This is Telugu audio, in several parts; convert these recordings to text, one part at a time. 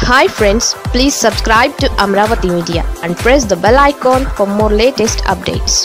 hi friends please subscribe to Amaravati media and press the bell icon for more latest updates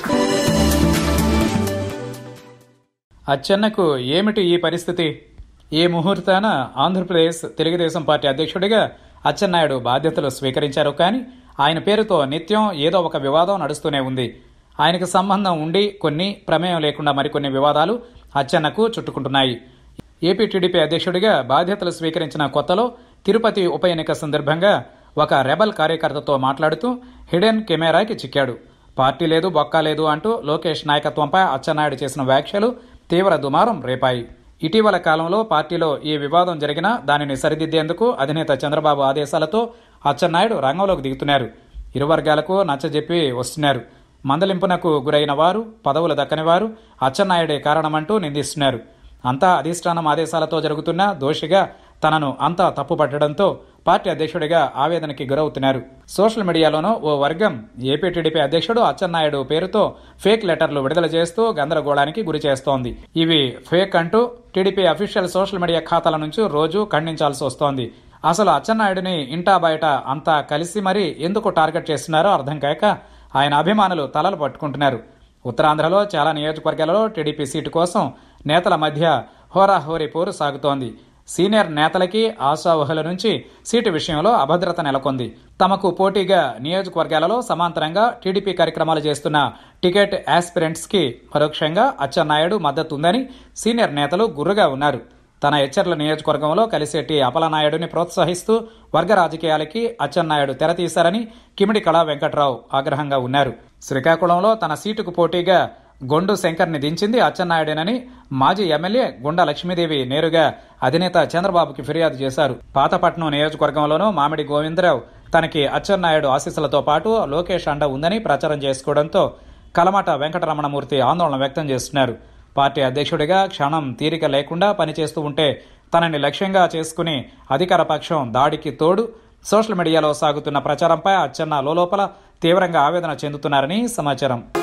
అచ్చెన్నకు ఏమిటి ఈ పరిస్థితి ఈ ముహూర్తాన ఆంధ్రప్రదేశ్ తెలుగుదేశం పార్టీ అధ్యక్షుడిగా అచ్చెన్నాయుడు బాధ్యతలు స్వీకరించారు కానీ ఆయన పేరుతో నిత్యం ఏదో ఒక వివాదం నడుస్తూనే ఉంది ఆయనకు సంబంధం ఉండి కొన్ని ప్రమేయం లేకుండా మరికొన్ని వివాదాలు అచ్చెన్నకు చుట్టుకుంటున్నాయి ఏపీ టీడీపీ అధ్యక్షుడిగా బాధ్యతలు స్వీకరించిన కొత్తలో తిరుపతి ఉప ఎన్నిక సందర్భంగా ఒక రెబల్ కార్యకర్తతో మాట్లాడుతూ హిడెన్ కెమెరాకి చిక్కాడు పార్టీ లేదు బొక్క లేదు అంటూ లోకేష్ నాయకత్వంపై అచ్చెన్నాయుడు చేసిన వ్యాఖ్యలు తీవ్ర దుమారం రేపాయి ఇటీవల కాలంలో పార్టీలో ఈ వివాదం జరిగినా దానిని సరిదిద్దేందుకు అధినేత చంద్రబాబు ఆదేశాలతో అచ్చెన్నాయుడు రంగంలోకి దిగుతున్నారు ఇరు వర్గాలకు నచ్చజెప్పి వస్తున్నారు మందలింపునకు గురైన వారు పదవులు దక్కని వారు అచ్చెన్నాయుడే కారణమంటూ నిందిస్తున్నారు అంతా అధిష్టానం ఆదేశాలతో జరుగుతున్న దోషిగా తనను అంతా తప్పుపట్టడంతో పార్టీ అధ్యక్షుడిగా ఆవేదనకి గురవుతున్నారు సోషల్ మీడియాలోనూ ఓ వర్గం ఏపీ టీడీపీ అధ్యక్షుడు అచ్చెన్నాయుడు పేరుతో ఫేక్ లెటర్లు విడుదల చేస్తూ గందరగోళానికి గురి చేస్తోంది ఇవి ఫేక్ అంటూ టీడీపీ అఫీషియల్ సోషల్ మీడియా ఖాతాల నుంచి రోజు ఖండించాల్సి వస్తోంది అసలు అచ్చెన్నాయుడిని ఇంటా బయట అంతా కలిసి మరీ ఎందుకు టార్గెట్ చేస్తున్నారో అర్థం కాక ఆయన అభిమానులు తలలు పట్టుకుంటున్నారు ఉత్తరాంధ్రలో చాలా నియోజకవర్గాలలో టీడీపీ సీటు కోసం నేతల మధ్య హోరాహోరీ పోరు సాగుతోంది సీనియర్ నేతలకి ఆశావహుల నుంచి సీటు విషయంలో అభద్రత నెలకొంది తమకు పోటీగా నియోజకవర్గాలలో సమాంతరంగా టీడీపీ కార్యక్రమాలు చేస్తున్న టికెట్ ఆస్పిరెంట్స్ కి పరోక్షంగా అచ్చెన్నాయుడు మద్దతు ఉందని సీనియర్ నేతలు గుర్రుగా ఉన్నారు తన ఎచ్చర్ల నియోజకవర్గంలో కలిసేటి అపలనాయుడిని ప్రోత్సహిస్తూ వర్గ రాజకీయాలకి అచ్చెన్నాయుడు తెరతీశారని కిమిడి కళా వెంకట్రావు ఆగ్రహంగా ఉన్నారు శ్రీకాకుళంలో తన సీటుకు పోటీగా గొండు శంకర్ని దించింది అచ్చెన్నాయుడేనని మాజీ ఎమ్మెల్యే గుండ లక్ష్మీదేవి నేరుగా అధినేత చంద్రబాబుకి ఫిర్యాదు చేశారు పాతపట్నం నియోజకవర్గంలోనూ మామిడి గోవిందరావు తనకి అచ్చెన్నాయుడు ఆశీస్సులతో పాటు లోకేష్ అండ ఉందని ప్రచారం చేసుకోవడంతో కలమట వెంకటరమణమూర్తి ఆందోళన వ్యక్తం చేస్తున్నారు పార్టీ అధ్యక్షుడిగా క్షణం తీరిక లేకుండా పనిచేస్తూ ఉంటే తనని లక్ష్యంగా చేసుకుని అధికార పక్షం దాడికి తోడు సోషల్ మీడియాలో సాగుతున్న ప్రచారంపై అచ్చెన్న లోలోపల తీవ్రంగా ఆవేదన చెందుతున్నారని సమాచారం